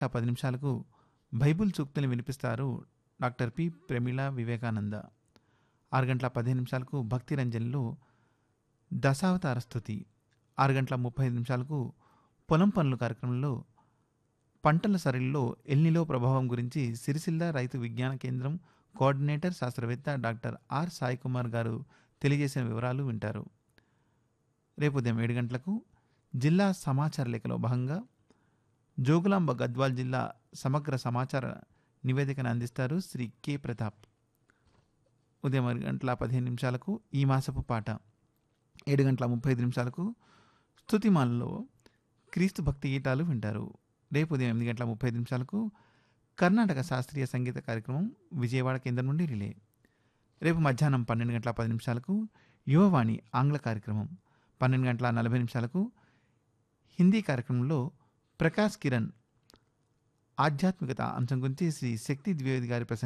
పది నిమిషాలకు బైబుల్ సూక్తులు వినిపిస్తారు డాక్టర్ పి ప్రమీళ వివేకానంద ఆరు గంటల పదిహేను నిమిషాలకు భక్తి రంజన్లో దశావతార స్థుతి ఆరు గంటల ముప్పై ఐదు నిమిషాలకు పొలం పనులు కార్యక్రమంలో పంటల సరళిలో ఎల్నిలో ప్రభావం గురించి సిరిసిల్ల రైతు విజ్ఞాన కేంద్రం కోఆర్డినేటర్ శాస్త్రవేత్త డాక్టర్ ఆర్ సాయి కుమార్ గారు తెలియజేసిన వివరాలు వింటారు రేపు ఉదయం ఏడు గంటలకు జిల్లా సమాచార లేఖలో భాగంగా జోగులాంబ గద్వాల్ జిల్లా సమగ్ర సమాచార నివేదికను అందిస్తారు శ్రీ కె ప్రతాప్ ఉదయం ఆరు గంటల పదిహేను నిమిషాలకు ఈ మాసపు పాట ఏడు గంటల ముప్పై ఐదు నిమిషాలకు స్తుతిమాలలో క్రీస్తు భక్తి గీతాలు వింటారు రేపు ఉదయం ఎనిమిది గంటల ముప్పై ఐదు నిమిషాలకు కర్ణాటక శాస్త్రీయ సంగీత కార్యక్రమం విజయవాడ కేంద్రం నుండి రిలే రేపు మధ్యాహ్నం పన్నెండు గంటల పది నిమిషాలకు యువవాణి ఆంగ్ల కార్యక్రమం పన్నెండు గంటల నలభై నిమిషాలకు హిందీ కార్యక్రమంలో ప్రకాష్ కిరణ్ ఆధ్యాత్మికత అంశం గురించి శ్రీ శక్తి ద్వివేది గారి ప్రసంగం